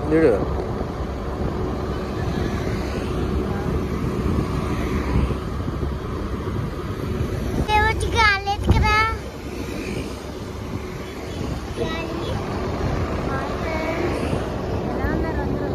చూడు వచ్చి కాలేదు కదా ఎలా ఉన్నారు అందరూ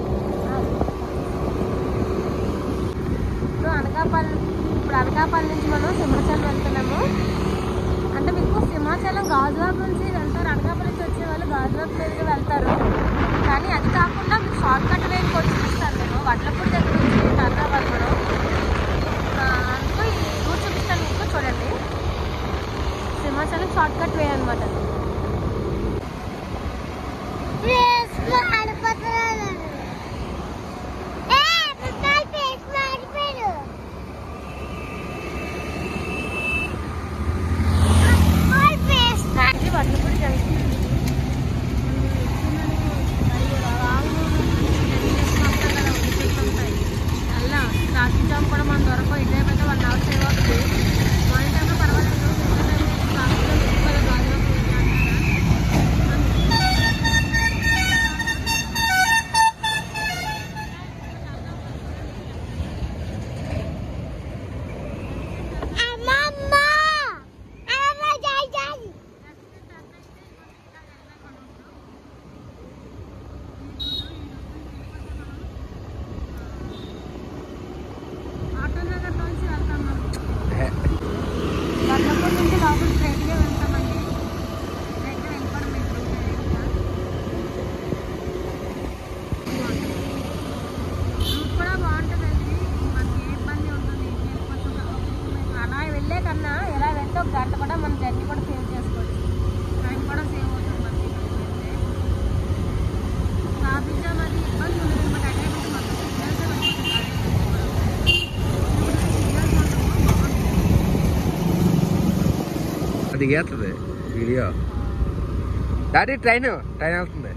ఇప్పుడు అనకాపల్లి ఇప్పుడు అనకాపల్లి నుంచి మనం సింహాచలం వెళ్తున్నాము అంటే మీకు సింహాచలం గాజువాక నుంచి వెళ్తారు అనకాపల్లి నుంచి వచ్చే వాళ్ళు గాజువాక మీదుగా వెళ్తారు కానీ అది కాకుండా మీకు షార్ట్ కట్ వేసి వచ్చి చూపిస్తాను నేను వడ్లపూడి దగ్గర నుంచి హైదరాబాద్ మనం ఆ, అందుకు ఈ రూట్ చూపిస్తాను మీకు చూడండి సింహాచలం షార్ట్ కట్ వే అనమాట ఇది వడ్లపూడి జంక్షన్ అలా ట్రాఫిక్ జామ్ కూడా మన దొరకవు ఇదే పెద్ద వన్ అవర్ సేవ్ అవుతుంది మార్నింగ్ టైంలో పర్వాలేదు ట్రాఫిక్లో ఎక్కువ గాజువాక ఆటో నగర్ నుంచి వెళ్తాం మనం వర్షపూర్ నుంచి లోపల స్ట్రైట్గా వెళ్తామండి స్ట్రైట్గా వెళ్ళిపోవడం మెట్రో రూట్ కూడా బాగుంటుందండి మనకి ఏ ఇబ్బంది ఉంటుంది వెళ్ళిపోతుంది అలా వెళ్ళే కన్నా ఎలా వెళ్తే ఒక గంట కూడా మన జర్నీ కూడా సేవ్ చేసుకోవచ్చు టైం కూడా సేవ్ అవుతుంది మనకి వెళ్తే ట్రాఫిక్ జామ్ అది ఇబ్బంది ఉండదు మనకి అదే కొంచెం మొత్తం సిగ్నల్స్ అది గేస్తుంది వీడియో డాడీ ట్రైన్ ట్రైన్ వెళ్తుంది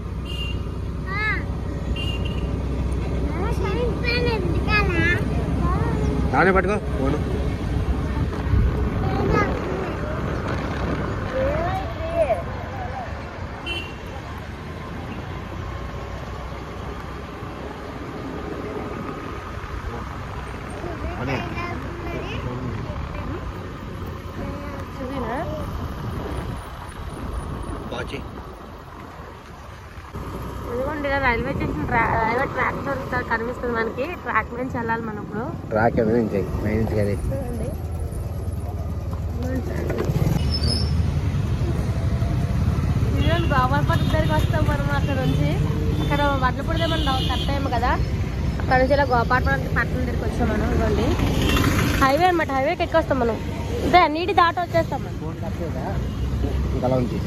దాన్ని పట్టుకో ఫోను అనే. చూసినా బాచి ఇదిగోండి ఇలా రైల్వే స్టేషన్ ట్రా రైల్వే ట్రాక్ దొరుకుతుంది కనిపిస్తుంది మనకి ట్రాక్ నుంచి వెళ్ళాలి మనం ఇప్పుడు ట్రాక్ ఏదో నుంచి మైన్స్ కదా చూడండి ఇదిగోండి గోపాలపట్నం దగ్గరికి వస్తాం మనం అక్కడ నుంచి అక్కడ వడ్లపూడి మనం కట్ అయ్యాము కదా అక్కడ నుంచి ఇలా గోపాలపట్నం పట్టణం దగ్గరికి వచ్చాం మనం ఇదిగోండి హైవే అనమాట హైవేకి ఎక్కి వస్తాం మనం ఇదే నీటి దాట వచ్చేస్తాం మనం ఇంకా అలా ఉంది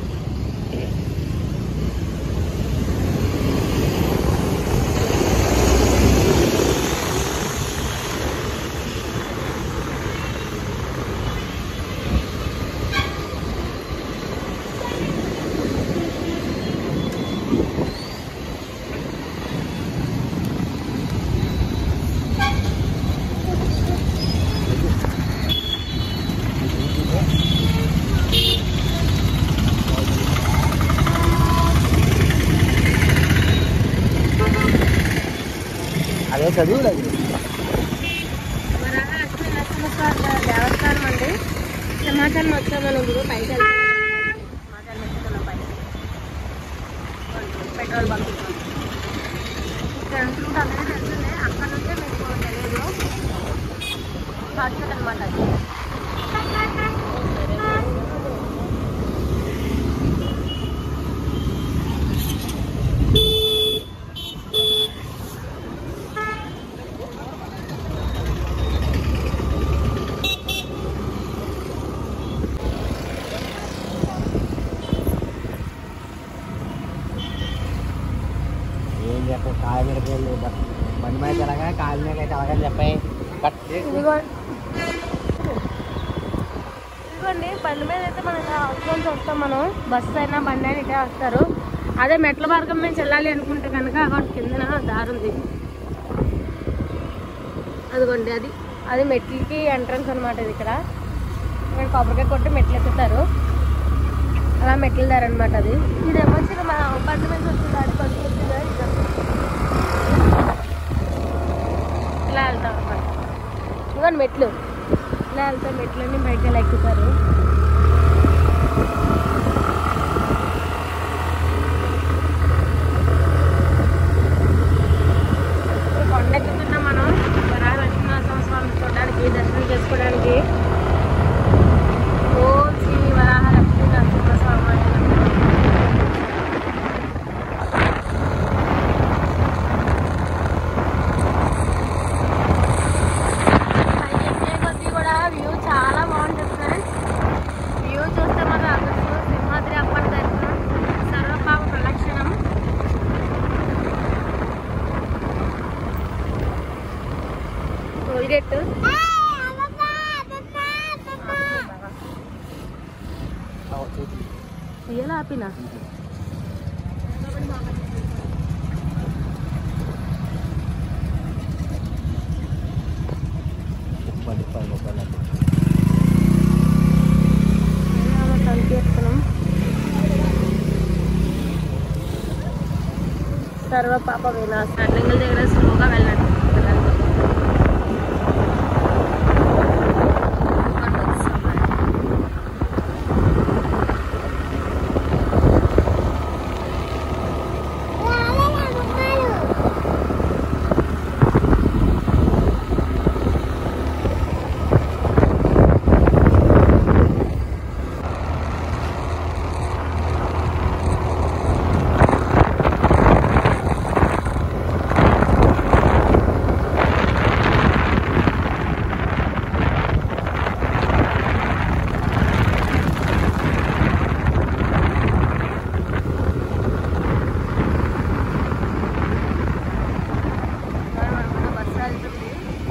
అదే చదువు లేదు వరాహలక్ష్మి నరసింహస్వామి దేవస్థానం అండి సింహాచలం వచ్చాం మనం ఇప్పుడు పైకి వెళ్తాం. సింహాచలం ఎక్కుతున్నాం పైకి. పెట్రోల్ బంక్ ఫ్రంట్ రూట్ అందరికీ తెలిసిందే అక్కడ నుంచే మీకు తెలియదు షార్ట్ కట్ అనమాట అది ఏం చెప్పు కాళ్ళ మీదకి వెళ్ళి బండి మీద ఎలాగా కాళ్ళ మీద అయితే అలాగని చెప్పాయి కట్ ఇదిగో ఇదిగోండి బండి మీద అయితే మనం ఇలా అవసరం వస్తాం మనం బస్సు అయినా బండి అయినా ఇటే వస్తారు అదే మెట్ల మార్గం మీద వెళ్ళాలి అనుకుంటే కనుక అక్కడ కిందన దారి ఉంది అదిగోండి అది అది మెట్లకి ఎంట్రన్స్ అనమాట ఇది ఇక్కడ ఇక్కడ కొబ్బరికాయ కొట్టి మెట్లు ఎక్కుతారు అలా మెట్ల దారి అనమాట అది ఇది ఏమొచ్చింది మన బండి మీద వచ్చింది అది బండి వచ్చింది ఇవన్నీ మెట్లు ఇలా వెళ్తే మెట్లన్నీ బయట ఇలా ఎక్కుతారు ఇప్పుడు కొండ ఎక్కుతున్నాం మనం వరాహ లక్ష్మీనరసింహ స్వామిని చూడడానికి దర్శనం చేసుకోవడానికి ఓం శ్రీ వరాహ లక్ష్మీ నరసింహ స్వామి పైకి ఎక్కే కొద్దీ కూడా వ్యూ చాలా బాగుంటుంది ఫ్రెండ్స్ వ్యూ చూస్తే మాత్రం అదృష్టం సింహాద్రి అప్పటి దర్శనం సర్వపాప ప్రలక్షణం టోల్గేట్ ఉయ్యాల ఆపినా పది పది రూపాయలు సంకీర్తనం సర్వ పాప వినాశ రన్నింగ్ దగ్గర స్లోగా వెళ్ళండి బస్సు వెళ్తుంది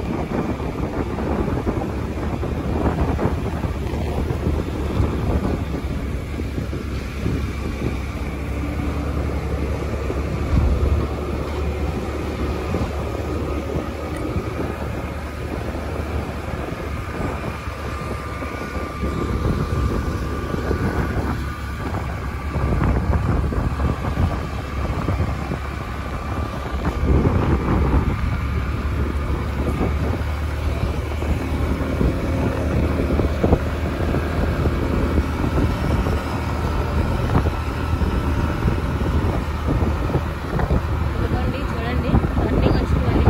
ఇదిగోండి చూడండి రన్నింగ్ వచ్చింది మళ్ళీ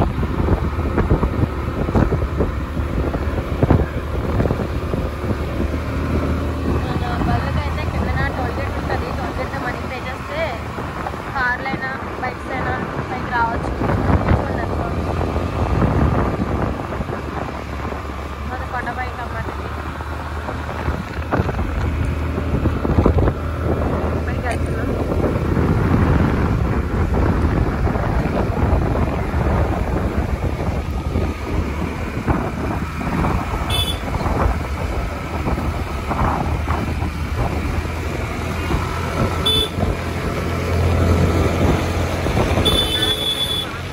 మన బళ్ళకైతే కిందన టోల్గేట్ ఉంటుంది టోల్గేట్ మనీ పే చేస్తే కార్లైనా బైక్స్ అయినా పైకి రావచ్చు చూడండి మన కొండ బైక్ అన్నమాట ఇది. పైకి వెళ్తున్నాం స్వామి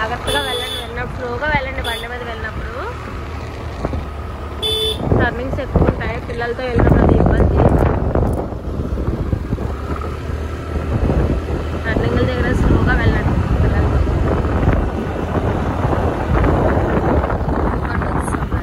జాగ్రత్తగా వెళ్ళండి వెళ్ళినప్పుడు స్లోగా వెళ్ళండి బండి మీద వెళ్ళినప్పుడు టర్నింగ్స్ ఎక్కువ ఉంటాయి పిల్లలతో వెళ్ళినప్పుడు అది ఇబ్బంది టర్నింగ్ల దగ్గర స్లోగా వెళ్ళండి పిల్లలతో అటు వస్తున్నాయి.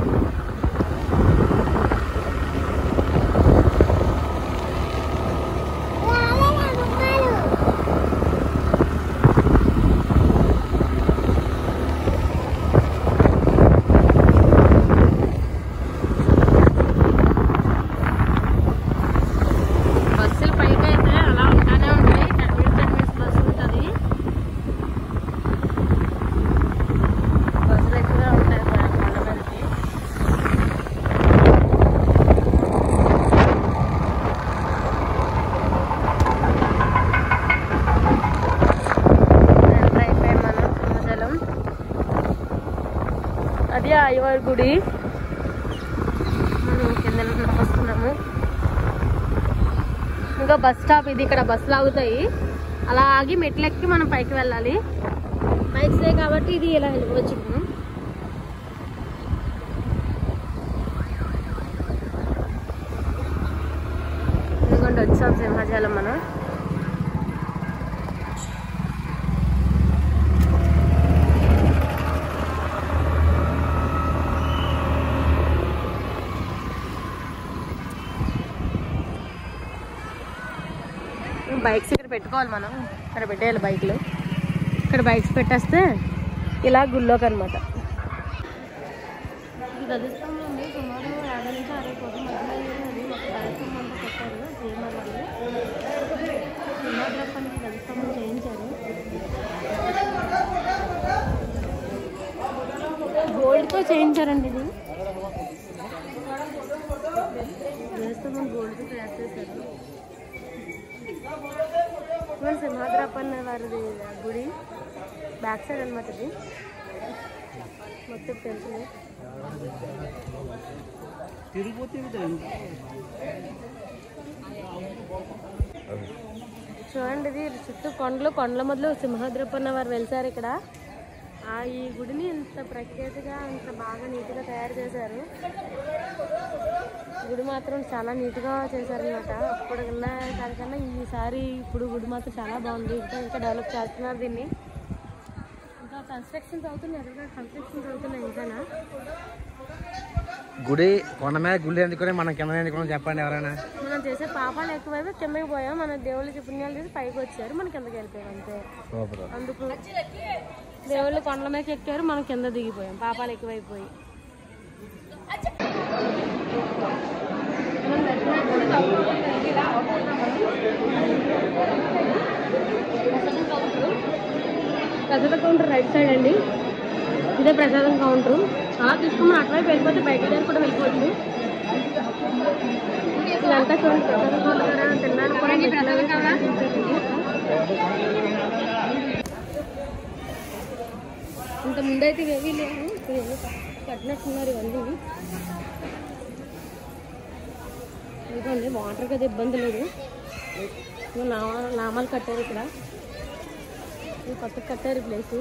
బస్సులు పైకి అయితే అలా ఉంటానే ఉంటాయి టర్మినల్ టర్మినల్స్ బస్సు ఉంటుంది బస్సులు ఎక్కువగా ఉంటాయి కొండ మీదకి ఎంటర్ అయిపోయాం మనం సింహాచలం అది అయ్యవారి గుడి మనం కింద వస్తున్నాము ఇంకా బస్ స్టాప్ ఇది ఇక్కడ బస్సులు ఆగుతాయి అలా ఆగి మెట్లు ఎక్కి మనం పైకి వెళ్ళాలి బైక్స్ కాబట్టి ఇది ఇలా వెళ్ళవచ్చు మనం ఎందుకంటే వచ్చాం సింహాచలం మనం బైక్స్ ఇక్కడ పెట్టుకోవాలి మనం ఇక్కడ పెట్టేయాలి బైక్లు ఇక్కడ బైక్స్ పెట్టేస్తే ఇలా గుళ్ళోకి అనమాట ఇది గదిస్తంలో ఉంది సుమారు యాభై నుంచి అరవై కోట్ల మధ్యలో అది ఒక కార్యక్రమం అంతా పెట్టారు జీఎంఆర్ వాళ్ళు సింహాద్రప్పనికి గదిస్తంభం చేయించారు గోల్డ్తో చేయించారండి ఇది గదిస్తంభం గోల్డ్తో తయారు చేశారు మన సింహాద్రప్పన్న వారిది గుడి బ్యాక్ సైడ్ అనమాట ఇది మొత్తం టెంపుల్ చూడండి ఇది చుట్టూ కొండలు కొండల మొదలు సింహాద్రప్పన్న వారు వెళ్తారు ఇక్కడ ఆ ఈ గుడిని ఇంత ప్రఖ్యాతిగా ఇంత బాగా నీట్గా తయారు చేశారు గుడి మాత్రం చాలా నీట్గా చేశారనమాట అప్పుడు ఉన్న దానికన్నా ఈసారి ఇప్పుడు గుడి మాత్రం చాలా బాగుంది ఇంకా ఇంకా డెవలప్ చేస్తున్నారు దీన్ని ఇంకా కన్స్ట్రక్షన్స్ అవుతున్నాయి ఎక్కడ కన్స్ట్రక్షన్స్ అవుతున్నాయి ఇంకానా గుడి కొండ మీద గుడి ఎందుకుని మనం కింద ఎందుకుని చెప్పండి ఎవరైనా మనం చేసే పాపాలు ఎక్కువైపు కిందకి పోయాం మన దేవుళ్ళకి పుణ్యాలు చేసి పైకి వచ్చారు మనం కిందకి వెళ్ళిపోయాం అంతే సూపర్ అందుకు దేవుళ్ళు కొండల మీదకి ఎక్కారు మనం కింద దిగిపోయాం పాపాలు ఎక్కువైపోయి ప్రసాద కౌంటర్ రైట్ సైడ్ అండి ఇదే ప్రసాదం కౌంటర్ అలా తీసుకుని అటువైపు వెళ్ళిపోతే బయట దగ్గర కూడా వెళ్ళిపోవచ్చు ఇదంతా చూడండి ప్రసాదం కౌంటర్ కదా తినడానికి కూడా మెట్లు అవి చాలా చూపించారండి. ఇంత ముందైతే ఇవేవి లేవు ఇప్పుడు ఏవో కట్టినట్టున్నారు ఇవన్నీ ఇదిగోండి వాటర్కి అయితే ఇబ్బంది లేదు ఇదిగో నామా నామాలు కట్టారు ఇక్కడ ఇది కొత్తగా కట్టారు ఈ ప్లేస్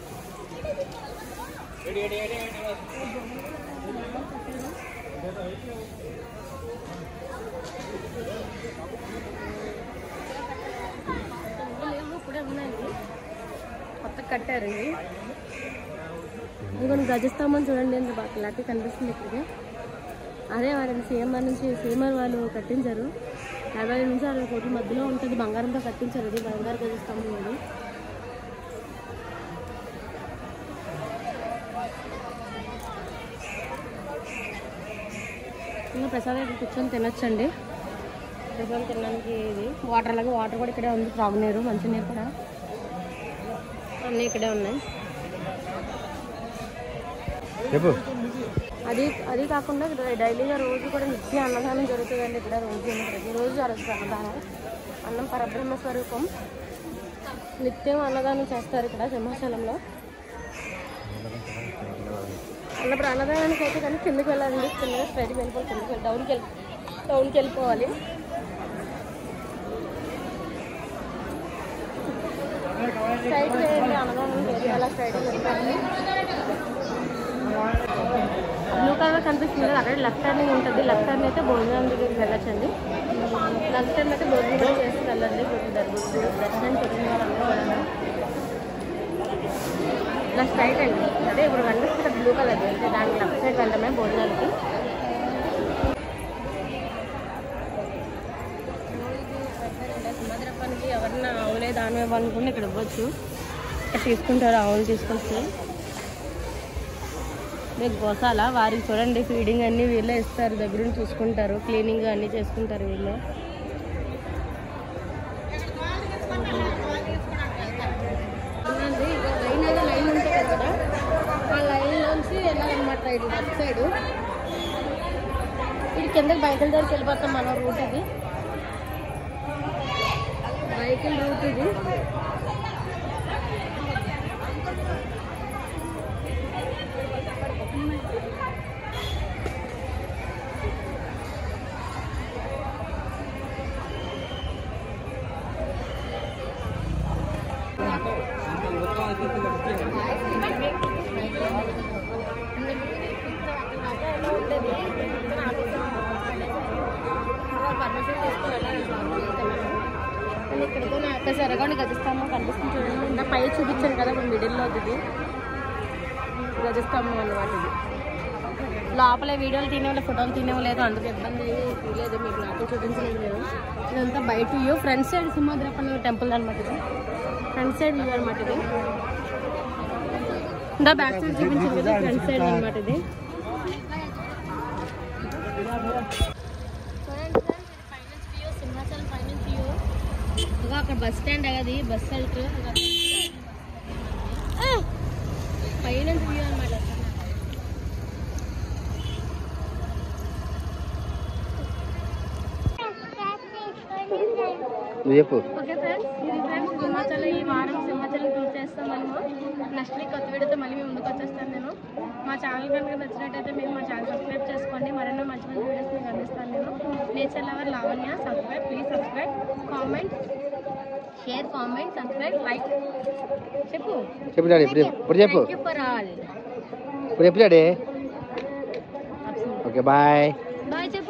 లేవు ఇప్పుడే ఉన్నాయండి కొత్తగా కట్టారండి ఇంకొన్ని గజస్తంభం చూడండి ఎంత బాగా క్లారిటీ కనిపిస్తుంది ఇక్కడికి అదే వారండి సీఎంఆర్ నుంచి సీఎంఆర్ వాళ్ళు కట్టించారు యాభై నుంచి అరవై కోట్ల మధ్యలో ఉంటుంది బంగారంతో కట్టించారు ఇది బంగారు గజస్తంభం ఇది ఇంకా ప్రసాదం ఇక్కడ కూర్చొని తినొచ్చండి ప్రసాదం తినడానికి ఇది వాటర్ అలాగే వాటర్ కూడా ఇక్కడే ఉంది త్రాగునీరు మంచినీరు కూడా అన్నీ ఇక్కడే ఉన్నాయి చెప్పు అది అది కాకుండా ఇక్కడ డైలీగా రోజు కూడా నిత్య అన్నదానం జరుగుతుందండి ఇక్కడ రోజు ప్రతిరోజు జరుగుతుంది అన్నదానం అన్నం పరబ్రహ్మ స్వరూపం నిత్యం అన్నదానం చేస్తారు ఇక్కడ సింహాచలంలో అన్నప్పుడు అన్నదానానికి అయితే కానీ కిందకి వెళ్ళాలండి కిందగా స్ట్రైట్కి వెళ్ళిపోవాలి కిందకి వెళ్ళి టౌన్కి వెళ్ళి టౌన్కి వెళ్ళిపోవాలి స్ట్రైట్ వేయండి అన్నదానం లేదు అలా స్ట్రైట్ వెళ్ళిపోయింది బ్లూ కలర్ కనిపిస్తుంది కదా అక్కడ లెఫ్ట్ టర్నింగ్ ఉంటుంది లెఫ్ట్ టర్న్ అయితే భోజనం దగ్గరికి వెళ్ళొచ్చండి లెఫ్ట్ టర్న్ అయితే భోజనం కూడా చేసి వెళ్ళండి దర్శనం దర్శనం జరిగిన వాళ్ళందరూ కూడా ఇలా స్ట్రైట్ అండి అదే ఇప్పుడు కనిపిస్తుంది బ్లూ కలర్ అయితే దానికి లెఫ్ట్ సైడ్ వెళ్ళడమే భోజనాలకి సింహద్రపానికి ఎవరన్నా ఆవులే దాని అనుకుంటే ఇక్కడ ఇవ్వచ్చు ఇక్కడ తీసుకుంటారు ఆవులు తీసుకొస్తే మీకు గోసాల వారికి చూడండి ఫీడింగ్ అన్నీ వీళ్ళే ఇస్తారు దగ్గర చూసుకుంటారు క్లీనింగ్ అన్నీ చేసుకుంటారు వీళ్ళే అవునండి ఇక లైన్ ఏదో లైన్ ఉంటుంది కదా ఆ లైన్లోంచి వెళ్ళాలన్నమాట ఇటు లెఫ్ట్ సైడ్ ఇది కిందకి బైకుల దగ్గరికి వెళ్ళిపోతాం మన రూట్ ఇది బైకుల రూట్ ఇది ఇక్కడితో సరగాని గజస్తంభం కనిపిస్తుంది చూడండి ఇందా పై చూపించాను కదా ఇప్పుడు మిడిల్లో ఇది గజస్తంభం అన్నమాట ఇది లోపల వీడియోలు తినేవాళ్ళు ఫోటోలు తినేవాళ్ళు అందుకు ఇబ్బంది లేదు మీకు నాకు చూపించలేదు నేను ఇదంతా బయట view front side Simhadrapalli temple అనమాట ఇది ఫ్రంట్ సైడ్ వ్యూ అనమాట ఇది ఇంకా బ్యాక్ సైడ్ చూపించింది కదా ఫ్రంట్ సైడ్ అనమాట ఇది సింహాచలం ఫైనాన్స్ వ్యూ ఇంకా అక్కడ బస్ స్టాండ్ అది బస్ సెంటర్ ఫైనాన్స్ వ్యూ అనమాట నువ్వు చెప్పు ఓకే ఫ్రెండ్స్ ఇది ఫ్రెండ్స్ సింహాచలం ఈ వారం సింహాచలం టూర్ చేస్తాం మనము నెక్స్ట్ వీక్ కొత్త వీడియోతో మళ్ళీ మీ ముందుకు వచ్చేస్తాను నేను మా ఛానల్ కనుక నచ్చినట్టయితే మీరు మా ఛానల్ సబ్స్క్రైబ్ చేసుకోండి మరెన్నో మంచి మంచి వీడియోస్ మీకు అందిస్తాను నేను nature lover Lavanya subscribe please subscribe comment share comment subscribe like చెప్పు చెప్పు డాడీ ఇప్పుడు చెప్పు ఇప్పుడు చెప్పు థ్యాంక్ యూ ఫర్ ఆల్ ఇప్పుడు చెప్పు డాడీ ఓకే బాయ్ బాయ్ చెప్పు